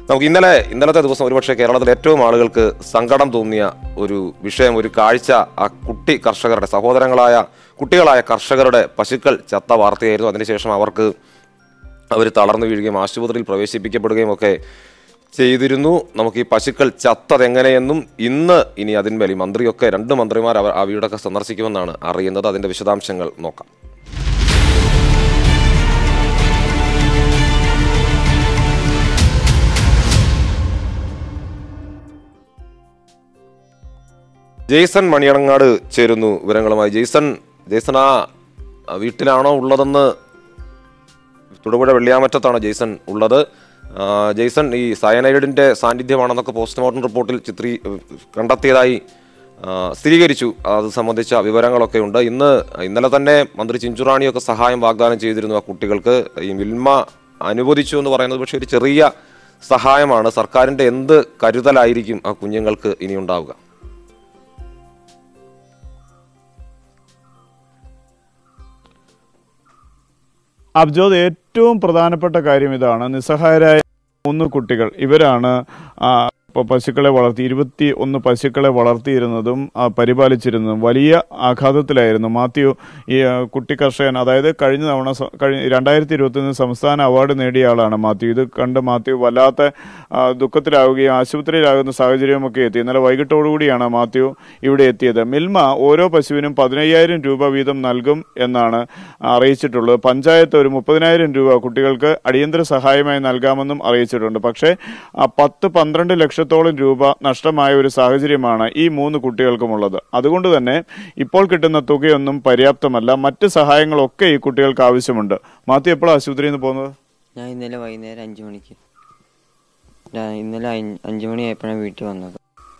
നമുക്ക് ഇന്നലെ ഇന്നലത്തെ ദിവസം ഒരുപക്ഷെ കേരളത്തിൽ ഏറ്റവും ആളുകൾക്ക് സങ്കടം തോന്നിയ ഒരു വിഷയം ഒരു കാഴ്ച ആ കുട്ടി കർഷകരുടെ സഹോദരങ്ങളായ കുട്ടികളായ കർഷകരുടെ പശുക്കൾ ചത്ത വാർത്തയായിരുന്നു അതിനുശേഷം അവർക്ക് അവർ തളർന്നു വീഴുകയും ആശുപത്രിയിൽ പ്രവേശിപ്പിക്കപ്പെടുകയും ഒക്കെ ചെയ്തിരുന്നു നമുക്ക് ഈ പശുക്കൾ ചത്തതെങ്ങനെയെന്നും ഇന്ന് ഇനി അതിന്മേൽ ഈ മന്ത്രിയൊക്കെ രണ്ട് മന്ത്രിമാർ അവർ ആ വീടൊക്കെ സന്ദർശിക്കുമെന്നാണ് അറിയുന്നത് അതിന്റെ വിശദാംശങ്ങൾ നോക്കാം ജെയ്സൺ മണിയണങ്ങാട് ചേരുന്നു വിവരങ്ങളുമായി ജെയ്സൺ ജെയ്സൺ ആ ആ വീട്ടിലാണോ ഉള്ളതെന്ന് തൊടുപുഴ വെള്ളിയാമറ്റത്താണ് ജെയ്സൺ ഉള്ളത് ആ, ജെയ്സൺ ഈ സയനൈഡിന്റെ സാന്നിധ്യമാണെന്നൊക്കെ പോസ്റ്റ്മോർട്ടം റിപ്പോർട്ടിൽ ചിത്രീ കണ്ടെത്തിയതായി ആ, സ്ഥിരീകരിച്ചു അത് സംബന്ധിച്ച വിവരങ്ങളൊക്കെ ഉണ്ട് ഇന്ന് ഇന്നലെ തന്നെ മന്ത്രി ചിഞ്ചുറാണിയൊക്കെ സഹായം വാഗ്ദാനം ചെയ്തിരുന്നു ആ കുട്ടികൾക്ക് ഈ മിൽമ അനുവദിച്ചു എന്ന് പറയുന്നത് പക്ഷേ ഒരു ചെറിയ സഹായമാണ് സർക്കാരിന്റെ എന്ത് കരുതലായിരിക്കും ആ കുഞ്ഞുങ്ങൾക്ക് ഇനി ഉണ്ടാവുക അബ്ജോദ് ഏറ്റവും പ്രധാനപ്പെട്ട കാര്യം ഇതാണ് നിസ്സഹായരായ മൂന്ന് കുട്ടികൾ ഇവരാണ് ആ, പ- പശുക്കളെ വളർത്തി ഇരുപത്തി ഒന്ന് പശുക്കളെ വളർത്തിയിരുന്നതും ആ, പരിപാലിച്ചിരുന്നതും വലിയ ആഘാതത്തിലായിരുന്നു മാത്യു ഈ ആ, കുട്ടി കർഷകൻ അതായത് കഴിഞ്ഞ തവണ സ- കഴിഞ്ഞ രണ്ടായിരത്തി ഇരുപത്തി സംസ്ഥാന അവാർഡ് നേടിയ ആളാണ് മാത്യു ഇത് കണ്ട് മാത്യു വല്ലാത്ത ആ, ദുഃഖത്തിലാവുകയും ആശുപത്രിയിലാകുന്ന സാഹചര്യമൊക്കെ എത്തി ഇന്നലെ വൈകിട്ടോടുകൂടിയാണ് മാത്യു ഇവിടെ എത്തിയത് മിൽമ ഓരോ പശുവിനും പതിനയ്യായിരം രൂപ വീതം നൽകും എന്നാണ് അറിയിച്ചിട്ടുള്ളത് പഞ്ചായത്ത് ഒരു മുപ്പതിനായിരം രൂപ കുട്ടികൾക്ക് അടിയന്തര സഹായമായി നൽകാമെന്നും അറിയിച്ചിട്ടുണ്ട് പക്ഷേ ആ, പത്ത് പന്ത്രണ്ട് ലക്ഷത്തോളം രൂപ നഷ്ടമായ ഒരു സാഹചര്യമാണ് ഈ മൂന്ന് കുട്ടികൾക്കുമുള്ളത് അതുകൊണ്ട് തന്നെ ഇപ്പോൾ കിട്ടുന്ന തുകയൊന്നും പര്യാപ്തമല്ല മറ്റ് സഹായങ്ങളൊക്കെ ഈ കുട്ടികൾക്ക് ആവശ്യമുണ്ട് മാത്യു എപ്പോഴാണ് ആശുപത്രിയിൽ നിന്ന് പോകുന്നത് ഞാൻ ഇന്നലെ വൈകുന്നേരം അഞ്ചു മണിക്ക് ഞാൻ ഇന്നലെ അഞ്ച് അഞ്ചു മണിയായപ്പോഴാണ് വീട്ടിൽ വന്നത്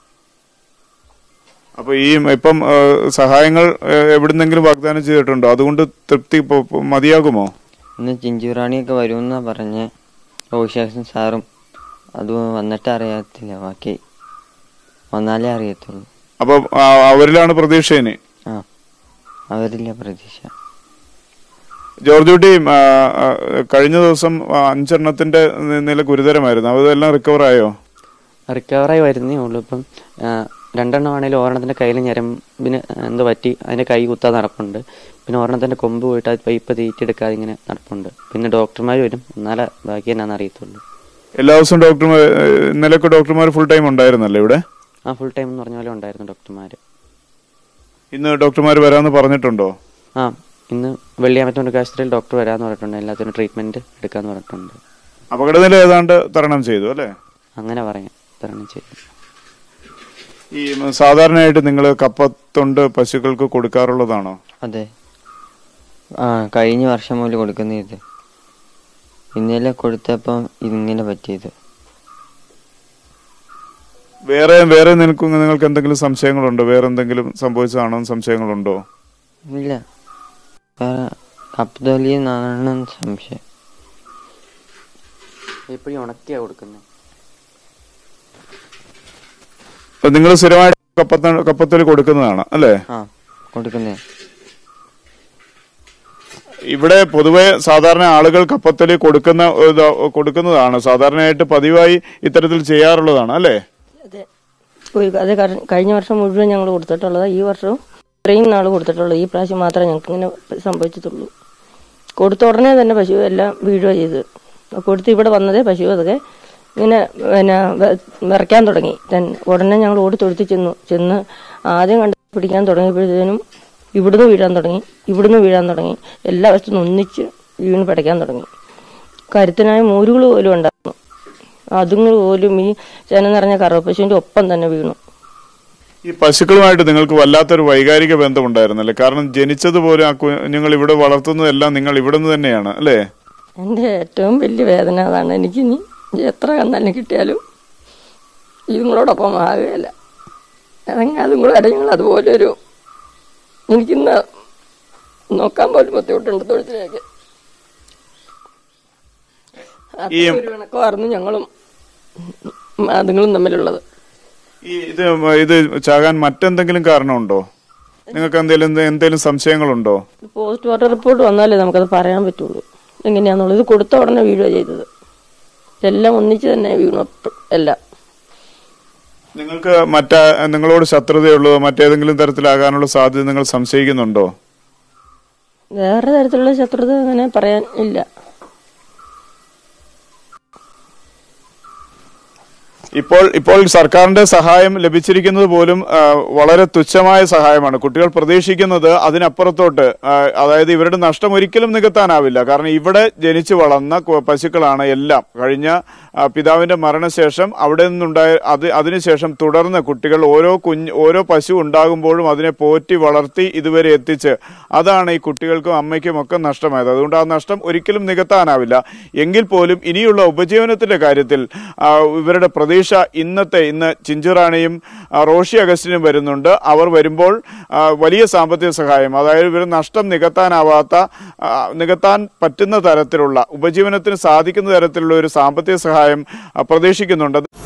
അപ്പൊ ഈ ഇപ്പം ആ, സഹായങ്ങൾ ആ, എവിടുന്നെങ്കിലും വാഗ്ദാനം ചെയ്തിട്ടുണ്ടോ അതുകൊണ്ട് തൃപ്തി ഇപ്പൊ- ഇപ്പൊ മതിയാകുമോ ഇന്ന് ചിഞ്ചുറാണിയൊക്കെ വരുമെന്നാ പറഞ്ഞ് റോഷാക്സൻ സാറും അത് വന്നിട്ട് അറിയത്തില്ല ബാക്കി വന്നാലേ അറിയത്തുള്ളൂ അപ്പൊ ആ, അവരിലാണ് പ്രതീക്ഷ ഇനി ആ അവരില്ല പ്രതീക്ഷ ജോർജ് കുട്ടി ആ, ആ, കഴിഞ്ഞ ദിവസം ആ, അഞ്ചെണ്ണത്തിന്റെ നി- നില ഗുരുതരമായിരുന്നു അതെല്ലാം റിക്കവർ ആയോ റിക്കവറായി വരുന്നേ ഉള്ളൂ ഇപ്പം ആ, രണ്ടെണ്ണം ആണെങ്കിലും ഒരെണ്ണത്തിന്റെ കയ്യിൽ ഞരമ്പിന് എന്തോ പറ്റി അതിന്റെ കൈ കുത്താതെ നടപ്പുണ്ട് പിന്നെ ഒരെണ്ണത്തിന്റെ കൊമ്പ് പോയിട്ട് അത് പൈപ്പ് തീറ്റെടുക്കാതെ ഇങ്ങനെ നടപ്പുണ്ട് പിന്നെ ഡോക്ടർമാർ വരും എന്നാലേ ബാക്കി എന്നാന്ന് അറിയത്തുള്ളൂ എല്ലാ ദിവസവും ഡോക്ടർമാർ ഇന്നലെയൊക്കെ ഡോക്ടർമാർ ഫുൾ ടൈം ഉണ്ടായിരുന്നല്ലേ ഇവിടെ ആ ഫുൾ ടൈം എന്ന് പറഞ്ഞ പോലെ ഉണ്ടായിരുന്നു ഡോക്ടർമാർ ഇന്ന് ഡോക്ടർമാർ വരാമെന്ന് പറഞ്ഞിട്ടുണ്ടോ ആ ഇന്ന് വെള്ളിയാമറ്റം മൃഗാശുപത്രിയിൽ ഡോക്ടർ വരാമെന്ന് പറഞ്ഞിട്ടുണ്ട് എല്ലാത്തിനും ട്രീറ്റ്മെന്റ് എടുക്കാന്ന് പറഞ്ഞിട്ടുണ്ട് അപകടനില ഏതാണ്ട് തരണം ചെയ്തു അല്ലേ അങ്ങനെ പറയാം തരണം ചെയ്തു ഈ ഉം, സാധാരണയായിട്ട് നിങ്ങൾ കപ്പത്തൊണ്ട് പശുക്കൾക്ക് കൊടുക്കാറുള്ളതാണോ അതെ ആ കഴിഞ്ഞ വർഷം മുതൽ കൊടുക്കുന്ന ഇത് ഇന്നലെ കൊടുത്തപ്പം ഇതിങ്ങനെ പറ്റിയത് വേറെ വേറെ നിനക്ക് നിങ്ങൾക്ക് എന്തെങ്കിലും സംശയങ്ങളുണ്ടോ വേറെ എന്തെങ്കിലും സംഭവിച്ചതാണോ എന്ന് സംശയങ്ങളുണ്ടോ ഇല്ല വേറെ അബ്ദുലി എന്നാണ് സംശയം എപ്പോഴും ഉണക്കിയാ കൊടുക്കുന്നത് നിങ്ങൾ സ്ഥിരമായിട്ട് കപ്പത്ത കപ്പത്തിൽ കൊടുക്കുന്നതാണ് അല്ലേ ആ കൊടുക്കുന്നേ ഇവിടെ പൊതുവെ സാധാരണ ആളുകൾ കപ്പത്തിൽ കൊടുക്കുന്ന ഇത് കൊടുക്കുന്നതാണ് സാധാരണയായിട്ട് പതിവായി ഇത്തരത്തിൽ ചെയ്യാറുള്ളതാണ് അല്ലേ അതെ ഒരു അത് കര- കഴിഞ്ഞ വർഷം മുഴുവൻ ഞങ്ങൾ കൊടുത്തിട്ടുള്ളത് ഈ വർഷവും ഇത്രയും നാൾ കൊടുത്തിട്ടുള്ളത് ഈ പ്രാവശ്യം മാത്രമേ ഞങ്ങൾക്ക് ഇങ്ങനെ സംഭവിച്ചിട്ടുള്ളൂ കൊടുത്ത ഉടനെ തന്നെ പശു എല്ലാം വീഴുക ചെയ്ത് കൊടുത്ത് ഇവിടെ വന്നതേ പശു അതൊക്കെ ഇങ്ങനെ പിന്നെ വെ- വിറയ്ക്കാൻ തുടങ്ങി then ഉടനെ ഞങ്ങൾ ഓടി തൊഴുത്തി ചെന്നു ചെന്ന് ആദ്യം കണ്ട് പിടിക്കാൻ തുടങ്ങിയപ്പോഴത്തേനും ഇവിടുന്ന് വീഴാൻ തുടങ്ങി ഇവിടുന്ന് വീഴാൻ തുടങ്ങി എല്ലാ വശത്തുനിന്ന് ഒന്നിച്ച് വീണ് പിടയ്ക്കാൻ തുടങ്ങി കരുത്തനായ മൂരുകൾ പോലും ഉണ്ടായിരുന്നു അതുങ്ങൾ പോലും ഈ ചെന നിറഞ്ഞ കറുവപ്പശുവിന്റെ ഒപ്പം തന്നെ വീണു ഈ പശുക്കളുമായിട്ട് നിങ്ങൾക്ക് വല്ലാത്തൊരു വൈകാരിക ബന്ധമുണ്ടായിരുന്നല്ലേ കാരണം ജനിച്ചതുപോലെ ആ കുഞ്ഞുങ്ങൾ ഇവിടെ വളർത്തുന്നതെല്ലാം നിങ്ങൾ ഇവിടെ നിന്ന് തന്നെയാണ് അല്ലേ എൻ്റെ ഏറ്റവും വലിയ വേദന അതാണ് എനിക്ക് ഇനി എത്ര കന്നാലും കിട്ടിയാലും ഇതുങ്ങളോടൊപ്പം ആകുകയില്ല അതെങ്കിൽ അതും കൂടെ അരങ്ങൾ അതുപോലെ ഒരു എനിക്കിന്ന് നോക്കാൻ പോലും ബുദ്ധിമുട്ടുണ്ട് തൊഴുത്തിലേക്ക് ഈ ഒരു ഇണക്കമായിരുന്നു ഞങ്ങളും അതുങ്ങളും തമ്മിലുള്ളത് ഈ ഇത് ഇത് ചാകാൻ മറ്റെന്തെങ്കിലും കാരണമുണ്ടോ നിങ്ങൾക്ക് എന്തെങ്കിലും എന്തെങ്കിലും സംശയങ്ങളുണ്ടോ പോസ്റ്റ്മോർട്ടം റിപ്പോർട്ട് വന്നാലേ നമുക്കത് പറയാൻ പറ്റുള്ളൂ എങ്ങനെയാന്നുള്ളത് ഇത് കൊടുത്ത ഉടനെ വീഴുക ചെയ്തത് എല്ലാം ഒന്നിച്ച് തന്നെ വീണു അപ്പ- എല്ലാം നിങ്ങൾക്ക് മറ്റേ നിങ്ങളോട് ശത്രുതയുള്ളതോ മറ്റേതെങ്കിലും തരത്തിലാകാനുള്ള സാധ്യത നിങ്ങൾ സംശയിക്കുന്നുണ്ടോ വേറെ തരത്തിലുള്ള ശത്രുത അങ്ങനെ പറയാൻ ഇല്ല ഇപ്പോൾ ഇപ്പോൾ സർക്കാരിന്റെ സഹായം ലഭിച്ചിരിക്കുന്നത് പോലും ആ, വളരെ തുച്ഛമായ സഹായമാണ് കുട്ടികൾ പ്രതീക്ഷിക്കുന്നത് അതിനപ്പുറത്തോട്ട് ആ, അതായത് ഇവരുടെ നഷ്ടം ഒരിക്കലും നികത്താനാവില്ല കാരണം ഇവിടെ ജനിച്ചു വളർന്ന കു- പശുക്കളാണ് എല്ലാം കഴിഞ്ഞ ആ, പിതാവിന്റെ മരണശേഷം അവിടെ നിന്നുണ്ടായ അത് അതിനുശേഷം തുടർന്ന് കുട്ടികൾ ഓരോ കുഞ്ഞ് ഓരോ പശു ഉണ്ടാകുമ്പോഴും അതിനെ പോറ്റി വളർത്തി ഇതുവരെ എത്തിച്ച് അതാണ് ഈ കുട്ടികൾക്കും അമ്മയ്ക്കും ഒക്കെ നഷ്ടമായത് അതുകൊണ്ട് ആ നഷ്ടം ഒരിക്കലും നികത്താനാവില്ല എങ്കിൽ പോലും ഇനിയുള്ള ഉപജീവനത്തിന്റെ കാര്യത്തിൽ ആ, ഇവരുടെ പ്രതീക്ഷ ഇന്നത്തെ ഇന്ന് ചിഞ്ചുറാണിയും ആ, റോഷി അഗസ്റ്റിനും വരുന്നുണ്ട് അവർ വരുമ്പോൾ ആ, വലിയ സാമ്പത്തിക സഹായം അതായത് ഇവർ നഷ്ടം നികത്താനാവാത്ത ആ, നികത്താൻ പറ്റുന്ന തരത്തിലുള്ള ഉപജീവനത്തിന് സാധിക്കുന്ന തരത്തിലുള്ള ഒരു സാമ്പത്തിക സഹായം ആ, പ്രതീക്ഷിക്കുന്നുണ്ട്